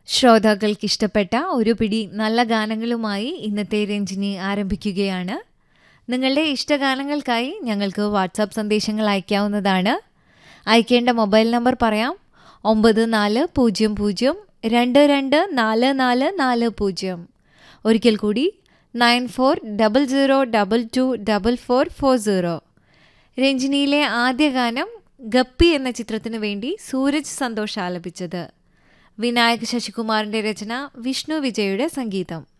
ശ്രോതാക്കൾക്ക് ഇഷ്ടപ്പെട്ട ഒരു പിടി നല്ല ഗാനങ്ങളുമായി ഇന്നത്തെ രഞ്ജിനി ആരംഭിക്കുകയാണ് നിങ്ങളുടെ ഇഷ്ടഗാനങ്ങൾക്കായി ഞങ്ങൾക്ക് വാട്സാപ്പ് സന്ദേശങ്ങൾ അയക്കാവുന്നതാണ് അയക്കേണ്ട മൊബൈൽ നമ്പർ പറയാം ഒമ്പത് നാല് പൂജ്യം പൂജ്യം രണ്ട് രണ്ട് നാല് നാല് നാല് പൂജ്യം ഒരിക്കൽ കൂടി nine four double zero double two double four four zero രഞ്ജിനിയിലെ ആദ്യ ഗാനം ഗപ്പി എന്ന ചിത്രത്തിനു വേണ്ടി സൂരജ് സന്തോഷ് ആലപിച്ചത് വിനായക് ശശികുമാറിന്റെ രചന വിഷ്ണു വിജയുടെ സംഗീതം